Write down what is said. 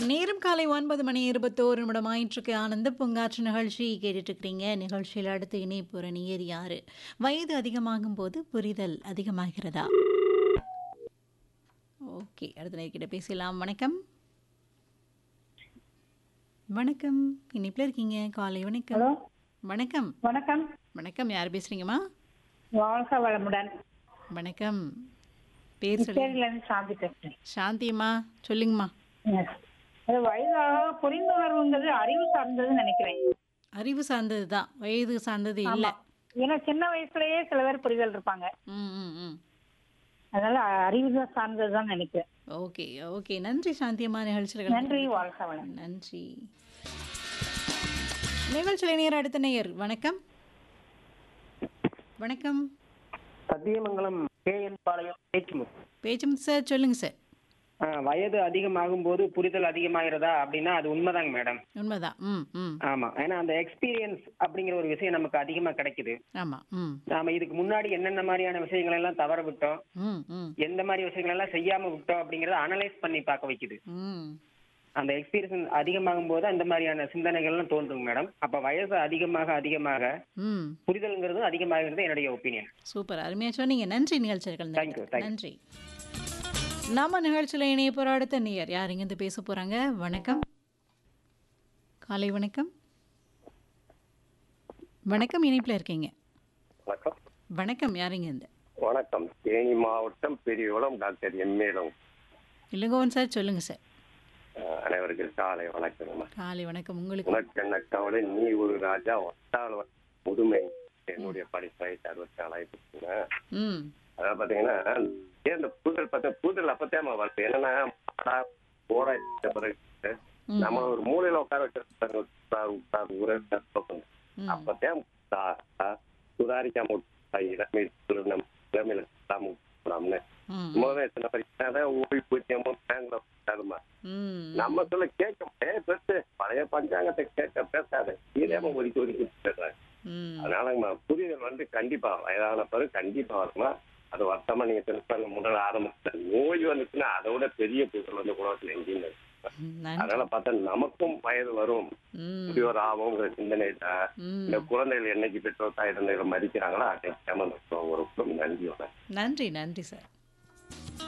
நேரம் காலை ஒன்பது மணி இருபத்தோரு நிமிடம் ஆயிற்றுக்கு ஆனந்த பூங்காற்று நிகழ்ச்சி கேட்டுட்டு இருக்கிறீங்க நிகழ்ச்சியில் அடுத்து இணைப்புற நீர் யாரு வயது அதிகமாகும் போது புரிதல் அதிகமாகிறதா ஓகே அடுத்த நேர்கிட்ட பேசலாம் வணக்கம் வணக்கம் இனிப்பில் இருக்கீங்க காலை வணக்கம் ஹலோ வணக்கம் வணக்கம் வணக்கம் யார் பேசுறீங்கம்மா வாழ்க வளமுடன் வணக்கம் பேர் சொல்லி புதுச்சேரியிலேருந்து சாந்தி பேசுறேன் சாந்தியம்மா சொல்லுங்கம்மா Yes. அது வயதாக புரிந்துணர்வுங்கிறது அறிவு சார்ந்ததுன்னு நினைக்கிறேன் அறிவு சார்ந்தது தான் வயது சார்ந்தது இல்லை ஏன்னா சின்ன வயசுலயே சில பேர் புரிதல் இருப்பாங்க ம் ம் ம் அதனால அறிவு தான் சார்ந்தது தான் நினைக்கிறேன் ஓகே ஓகே நன்றி சாந்தியம்மா நிகழ்ச்சியில் நன்றி வாழ்க வளம் நன்றி நிகழ்ச்சியில் நேர் அடுத்த நேயர் வணக்கம் வணக்கம் சத்தியமங்கலம் கே என் பாளையம் பேச்சுமுத்து பேச்சும் சார் சொல்லுங்க சார் ஆ, வயது அதிகமாகும் போது புரிதல் அதிகமாகிறதா அப்படின்னா அது உண்மைதாங்க மேடம் உண்மைதான் ம் ம் ஆமா ஏன்னா அந்த எக்ஸ்பீரியன்ஸ் அப்படிங்கிற ஒரு விஷயம் நமக்கு அதிகமா கிடைக்குது ஆமாம் ம் நாம இதுக்கு முன்னாடி என்னென்ன மாதிரியான விஷயங்கள் எல்லாம் தவற விட்டோம் ம் ம் எந்த மாதிரி விஷயங்கள் எல்லாம் செய்யாம விட்டோம் அப்படிங்கறத அனலைஸ் பண்ணி பார்க்க வைக்குது ம் அந்த எக்ஸ்பீரியன்ஸ் அதிகமாகும் போது அந்த மாதிரியான சிந்தனைகள்லாம் தோன்றுங்க மேடம் அப்ப வயசு அதிகமாக அதிகமாக ம் புரிதல்ங்கிறது அதிகமாகிறது என்னுடைய ஒப்பீனியன் சூப்பர் அருமையாக சொன்னீங்க நன்றி நிகழ்ச்சியில் Thank you, கலந்து thank you. நன்றி நம்ம நிகழ்ச்சியில் இணைய போகிற அடுத்த நேயர் யார் இங்கேருந்து பேச போகிறாங்க வணக்கம் காலை வணக்கம் வணக்கம் இணைப்பில் இருக்கீங்க வணக்கம் வணக்கம் யார் இங்கேருந்து வணக்கம் தேனி மாவட்டம் பெரியகுளம் டாக்டர் எம்மேலம் இளங்கோவன் சார் சொல்லுங்கள் சார் அனைவருக்கு காலை வணக்கங்கம்மா காலை வணக்கம் உங்களுக்கு உனக்கு என்ன கவலை நீ ஒரு ராஜா ஒட்டாள் முதுமை என்னுடைய படிப்பு வயசு அறுபத்தி நாலாயிரத்துக்குங்க ம் அதாவது பாத்தீங்கன்னா ஏன் இந்த புதல் பார்த்தா புதல் அப்பத்தேமா வருது என்னன்னா மாடா போடா இட்ட பிறகு ம். நம்ம ஒரு மூலையில உட்கார வச்சிருக்காங்க உட்கார் உட்கார் ஊரே உட்கார் ம். அப்பத்தேன் சுதாரிக்காம விட்டா இளமை திருநம் இளமையில இல்லாம விட்டுறாம்னு ம் சும்மாவே எத்தனை பரிசு ஓய்வு பூஜ்ஜியமோ பேங்க்ல உட்காருமா ம் நம்ம சொல்ல கேட்க ஏ பெருசு பழைய பஞ்சாங்கத்தை கேட்க பேசாத இதேம ஒதுக்கி ஒதுக்கி பேசுறாங்க ம் அதனாலங்கம்மா புரிதல் வந்து கண்டிப்பா வயதான பிறகு கண்டிப்பா வருமா அது வருத்தமா நீங்க திருப்பாங்க முதல்ல ஆரம்பிச்ச நோய் வந்துச்சுன்னா அதை விட பெரிய புரிதல் வந்து உலகத்துல எங்கேயும் இல்லை. நன்றி அதனால பார்த்தா நமக்கும் வயது வரும் ம் முதியோர் ஆகுங்கிற சிந்தனையில ம் இந்த குழந்தைகள் என்னைக்கு பெற்றோர் தாய் தந்தைகளை மதிக்கிறாங்களோ அன்னைக்கு நம்ம ஒரு நன்றியோட நன்றி நன்றி சார்